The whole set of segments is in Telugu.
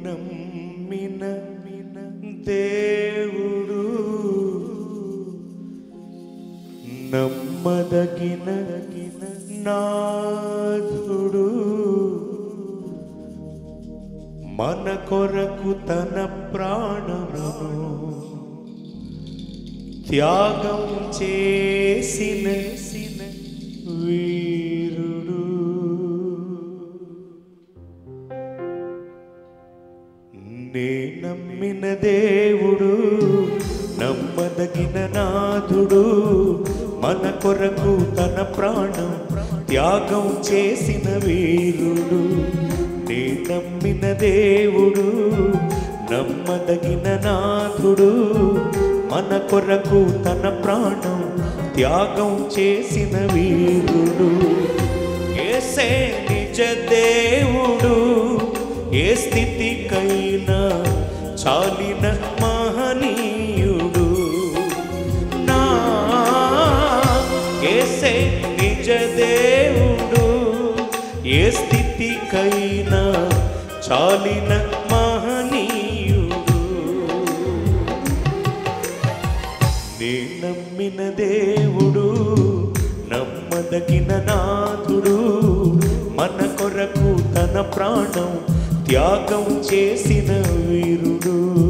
నమ్మిన దేవుడు నమ్మదగిన నాథుడు మన కొరకు తన ప్రాణమును త్యాగం చేసిన వీరుడు నే నమ్మిన దేవుడు నమ్మదగిన నాథుడు మన కొరకు తన ప్రాణం త్యాగం చేసిన వీరుడు నే నమ్మిన దేవుడు నమ్మదగిన నాథుడు మన కొరకు తన ప్రాణం త్యాగం చేసిన వీరుడు ఏసే నిజ దేవుడు ఏ స్థితికైనా చాలిన మహనీయుడు నా ఏసే నిజ దేవుడు ఏ స్థితికైనా చాలిన మహనీయుడు నీ నమ్మిన దేవుడు నమ్మదగిన నాథుడు మన కొరకు తన ప్రాణం త్యాగం చేసిన వీరుడు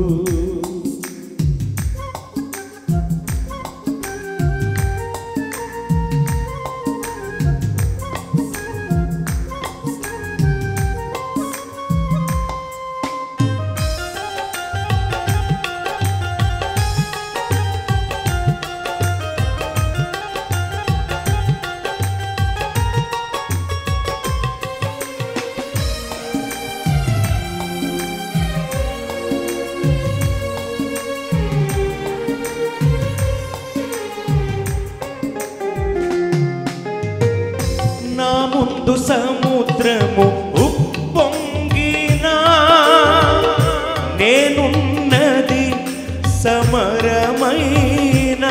నా ముందు సముద్రము ఉప్పొంగినా నేనున్నది సమరమైనా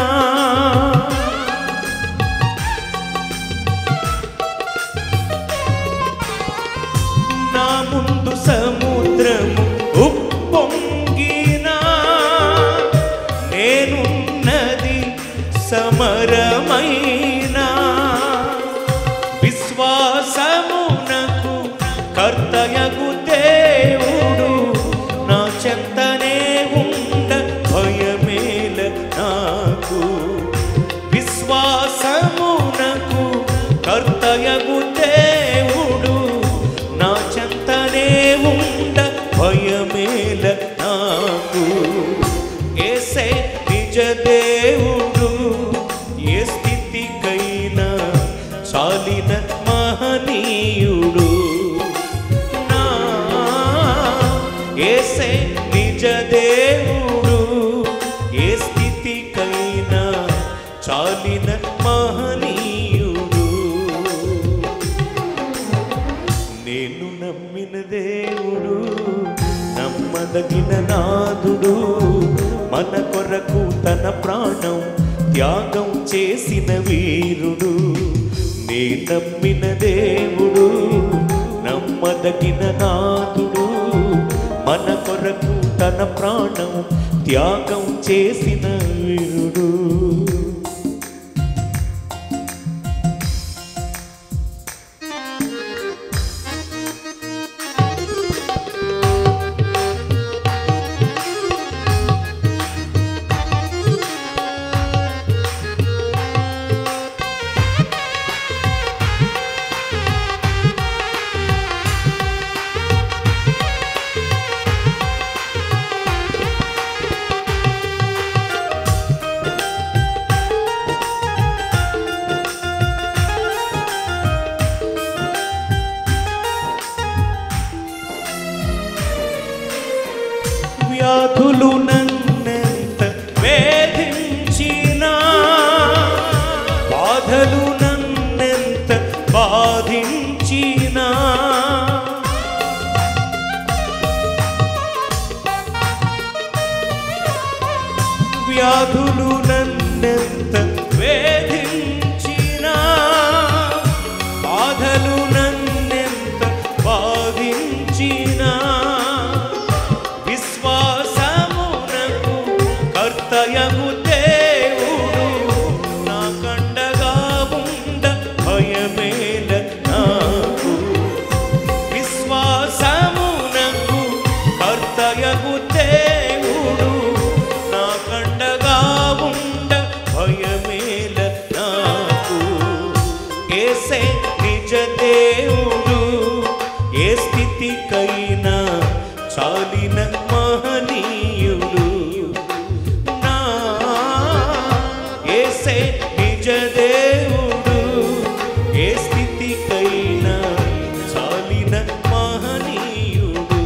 నా ముందు సముద్రము ఉప్పొంగినా నేనున్నది సమరమైనా విశ్వాసమునకు కర్తయగు దేవుడు నా చెంతనే ఉండ భయమేల నాకు విశ్వాసమునకు కర్తయగు దేవుడు నా చెంతనే ఉండ భయమేల నాకు ఏసే నిజ దేవుడు ఏ స్థితికైనా చాలిన మహనీయుడు నా ఏసే నిజ దేవుడు ఏ స్థితికైనా చాలిన మహనీయుడు నేను నమ్మిన దేవుడు నమ్మదగిన నాదుడు మన కొరకు తన ప్రాణం త్యాగం చేసిన వీరుడు నే నమ్మిన దేవుడు నమ్మదగిన నాదుడు మన కొరకు తన ప్రాణం త్యాగం చేసిన వీరుడు వ్యాధులు నన్నెంత వేధించినా బాధలు నన్నెంత బాధించినా వ్యాధులు నన్నెంత వేధించినా బాధలు నన్నెంత బాధించినా స్థితికైనా చాలిన మహనీయుడు నా ఏసే నిజ దేవుడు ఏ స్థితికైనా చాలిన మహనీయుడు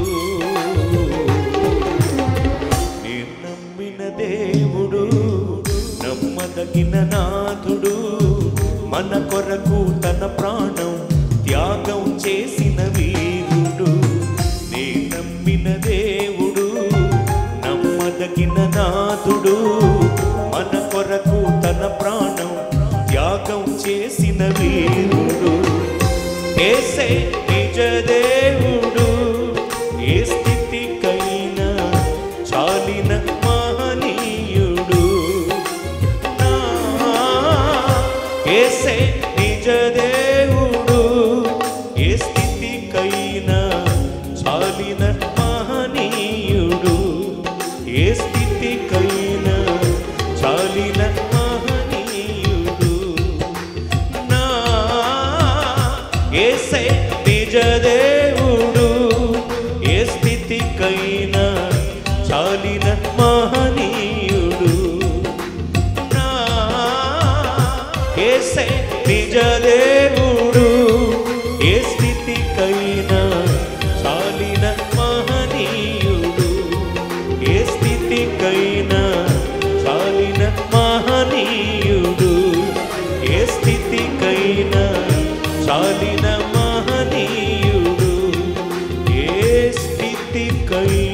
నేను నమ్మిన దేవుడు నమ్మదగిన నాథుడు మన కొరకు తన ప్రాణం త్యాగం చేసిన వీరుడు నే నమ్మిన దేవుడు నమ్మదగిన నాథుడు మన కొరకు తన ప్రాణం త్యాగం చేసిన వీరుడు ఏసే నిజ దేవుడు ఏ స్థితికైనా చాలిన మహనీయుడు నా ఏసే నిజ దేవుడు ఏ స్థితికైనా చాలిన మహనీయుడు ఏ స్థితికైనా చాలిన మహనీయుడు నా ఏసే నిజ దేవుడు ఏ స్థితికైనా చాలిన మహనీయుడు నా ఏసే నిజ దేవుడు ఏ స్థితికైనా చాలిన మహనీయుడు ఏ స్థితికైనా చాలిన మహనీయుడు ఏ స్థితికైనా చాలిన మహనీయుడు ఏ స్థితికైనా